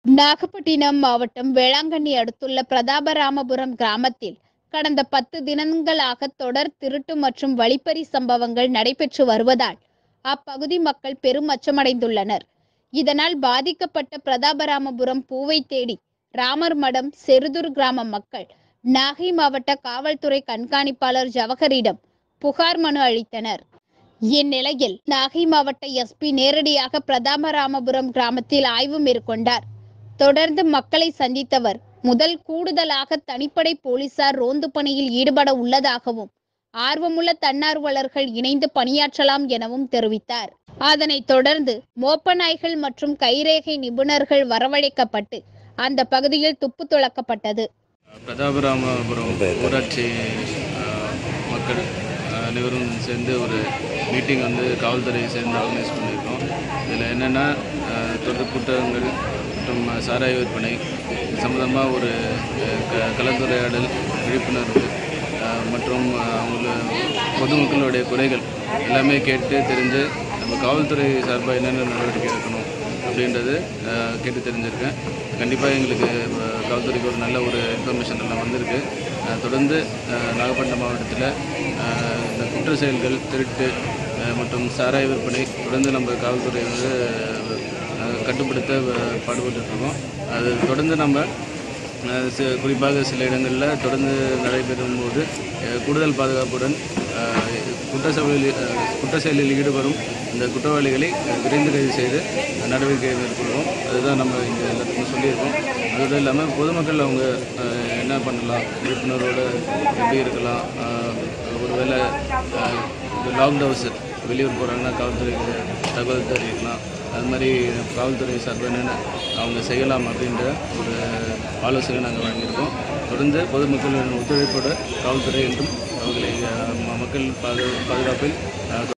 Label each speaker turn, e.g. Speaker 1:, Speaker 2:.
Speaker 1: நாகப்பட்டினம் மாவட்டம் வேளாங்கண்ணி அடுத்துள்ள பிரதாபராமபுரம் கிராமத்தில் கடந்த பத்து தினங்களாக தொடர் திருட்டு மற்றும் வழிப்பறி சம்பவங்கள் நடைபெற்று வருவதால் அப்பகுதி மக்கள் பெரும் அச்சமடைந்துள்ளனர் இதனால் பாதிக்கப்பட்ட பிரதாபராமபுரம் பூவை தேடி ராமர் மடம் செருதூர் கிராம மக்கள் நாகை மாவட்ட காவல்துறை கண்காணிப்பாளர் ஜவஹரிடம் புகார் மனு அளித்தனர் இந்நிலையில் நாகை மாவட்ட எஸ்பி நேரடியாக பிரதாபராமபுரம் கிராமத்தில் ஆய்வு மேற்கொண்டார் தொடர்ந்து மக்களை சந்தித்தவர் முதல் கூடுதலாக தனிப்படை போலீசார் ரோந்து பணியில் ஈடுபட உள்ளதாகவும் ஆர்வமுள்ள தன்னார்வலர்கள் இணைந்து பணியாற்றலாம் எனவும் தெரிவித்தார் அதனைத் தொடர்ந்து மோப்ப நாய்கள் மற்றும் கைரேகை நிபுணர்கள் வரவழைக்கப்பட்டு அந்த பகுதியில் துப்பு துளக்கப்பட்டது
Speaker 2: பிரதாபராமபுரம் ஊராட்சி அஹ், மக்கள் அனைவரும் சேர்ந்து ஒரு மீட்டிங் வந்து காவல்துறை சேர்ந்து ஆர்கனைஸ் பண்ணியிருக்கோம் இதில் என்னென்னா தொடர் புத்தகங்கள் மற்றும் சாராய விற்பனை சம்மந்தமாக ஒரு அஹ், க கலந்துரையாடல் விழிப்புணர்வு அஹ், மற்றும் அவங்க பொதுமக்களுடைய குறைகள் எல்லாமே கேட்டு தெரிஞ்சு நம்ம காவல்துறை சார்பாக என்னென்ன நடவடிக்கை எடுக்கணும் அப்படின்றது அஹ், கேட்டு தெரிஞ்சிருக்கேன் கண்டிப்பாக எங்களுக்கு அஹ், காவல்துறைக்கு ஒரு நல்ல ஒரு இன்ஃபர்மேஷன் எல்லாம் வந்திருக்கு அஹ், தொடர்ந்து அஹ், நாகப்பட்டினம் மாவட்டத்தில் அஹ், இந்த குற்ற செயல்கள் திருட்டு அஹ், மற்றும் சாராய விற்பனை தொடர்ந்து நம்ம காவல்துறை வந்து அஹ், கட்டுப்படுத்த அஹ், பாடுபட்டுட்டு இருக்கோம் அது தொடர்ந்து நம்ம அஹ், சி- குறிப்பாக சில இடங்களில் தொடர்ந்து நடைபெறும் போது அஹ், கூடுதல் பாதுகாப்புடன் அஹ், குற்ற செயலில் அஹ், குற்ற செயலில் ஈடுபடும் இந்த குற்றவாளிகளை அஹ், விரைந்து கைது செய்து நடவடிக்கை மேற்கொள்வோம் அதுதான் நம்ம இங்கே எல்லாத்துக்கும் சொல்லியிருக்கோம் அதோடு இல்லாமல் பொதுமக்கள் அவங்க அஹ், என்ன பண்ணலாம் விழிப்புணர்வோடு எப்படி இருக்கலாம் அஹ், ஒருவேளை லாக் டவுஸ் வெளியூர் போகிறாங்கன்னா காவல்துறைக்கு தகவல் தெரிவிக்கலாம் அது மாதிரி காவல்துறை சார்பாக என்னென்ன அவங்க செய்யலாம் அப்படின்ற ஒரு ஆலோசனை நாங்கள் வழங்கியிருக்கோம் தொடர்ந்து பொதுமக்களின் ஒத்துழைப்போட காவல்துறை என்றும் அவர்களை அஹ், ம- மக்கள் பாது பாதுகாப்பில் அஹ்,